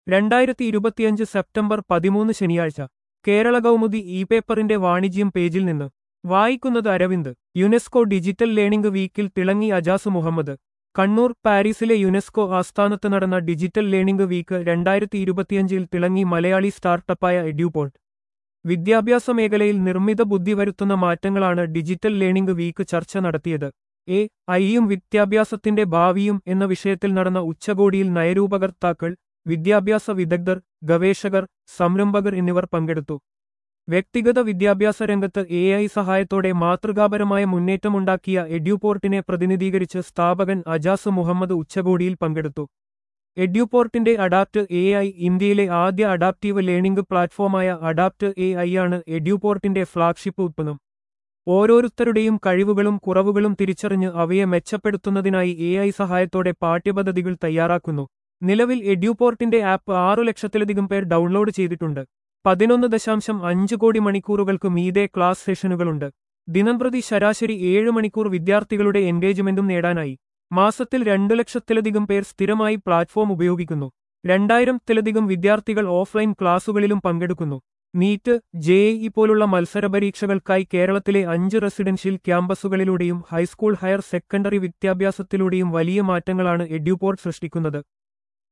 രണ്ടായിരത്തി ഇരുപത്തിയഞ്ച് സെപ്റ്റംബർ പതിമൂന്ന് ശനിയാഴ്ച കേരള കൗമുദി ഇ പേപ്പറിന്റെ വാണിജ്യം പേജിൽ നിന്ന് വായിക്കുന്നത് അരവിന്ദ് യുനെസ്കോ ഡിജിറ്റൽ ലേണിംഗ് വീക്കിൽ തിളങ്ങി അജാസ് മുഹമ്മദ് കണ്ണൂർ പാരീസിലെ യുനെസ്കോ ആസ്ഥാനത്ത് നടന്ന ഡിജിറ്റൽ ലേണിംഗ് വീക്ക് രണ്ടായിരത്തി ഇരുപത്തിയഞ്ചിൽ തിളങ്ങി മലയാളി സ്റ്റാർട്ടപ്പായ എഡ്യൂപോർട്ട് വിദ്യാഭ്യാസ മേഖലയിൽ നിർമ്മിത ബുദ്ധി വരുത്തുന്ന മാറ്റങ്ങളാണ് ഡിജിറ്റൽ ലേണിംഗ് വീക്ക് ചർച്ച നടത്തിയത് എ ഐയും വിദ്യാഭ്യാസത്തിന്റെ ഭാവിയും എന്ന വിഷയത്തിൽ നടന്ന ഉച്ചകോടിയിൽ നയരൂപകർത്താക്കൾ വിദ്യാഭ്യാസ വിദഗ്ധർ ഗവേഷകർ സംരംഭകർ എന്നിവർ പങ്കെടുത്തു വ്യക്തിഗത വിദ്യാഭ്യാസ രംഗത്ത് എ ഐ സഹായത്തോടെ മാതൃകാപരമായ മുന്നേറ്റമുണ്ടാക്കിയ എഡ്യൂപോർട്ടിനെ പ്രതിനിധീകരിച്ച് സ്ഥാപകൻ അജാസ് മുഹമ്മദ് ഉച്ചകോടിയിൽ പങ്കെടുത്തു എഡ്യൂപോർട്ടിന്റെ അഡാപ്റ്റ് എ ഐ ഇന്ത്യയിലെ ആദ്യ അഡാപ്റ്റീവ് ലേണിംഗ് പ്ലാറ്റ്ഫോമായ അഡാപ്റ്റ് എ ഐ ആണ് എഡ്യൂപോർട്ടിന്റെ ഫ്ളാഗ്ഷിപ്പ് ഉത്പന്നം ഓരോരുത്തരുടെയും കഴിവുകളും കുറവുകളും തിരിച്ചറിഞ്ഞ് അവയെ മെച്ചപ്പെടുത്തുന്നതിനായി എ ഐ സഹായത്തോടെ പാഠ്യപദ്ധതികൾ തയ്യാറാക്കുന്നു നിലവിൽ എഡ്യൂപോർട്ടിന്റെ ആപ്പ് ആറു ലക്ഷത്തിലധികം പേർ ഡൗൺലോഡ് ചെയ്തിട്ടുണ്ട് പതിനൊന്ന് ദശാംശം അഞ്ച് കോടി മണിക്കൂറുകൾക്ക് മീതെ ക്ലാസ് സെഷനുകളുണ്ട് ദിനംപ്രതി ശരാശരി ഏഴ് മണിക്കൂർ വിദ്യാർത്ഥികളുടെ എൻഗേജ്മെന്റും നേടാനായി മാസത്തിൽ രണ്ടു ലക്ഷത്തിലധികം പേർ സ്ഥിരമായി പ്ലാറ്റ്ഫോം ഉപയോഗിക്കുന്നു രണ്ടായിരത്തിലധികം വിദ്യാർത്ഥികൾ ഓഫ്ലൈൻ ക്ലാസുകളിലും പങ്കെടുക്കുന്നു നീറ്റ് ജെ ഇ പോലുള്ള മത്സരപരീക്ഷകൾക്കായി കേരളത്തിലെ അഞ്ച് റെസിഡൻഷ്യൽ ക്യാമ്പസുകളിലൂടെയും ഹൈസ്കൂൾ ഹയർ സെക്കൻഡറി വിദ്യാഭ്യാസത്തിലൂടെയും വലിയ മാറ്റങ്ങളാണ് എഡ്യൂപോർട്ട് സൃഷ്ടിക്കുന്നത്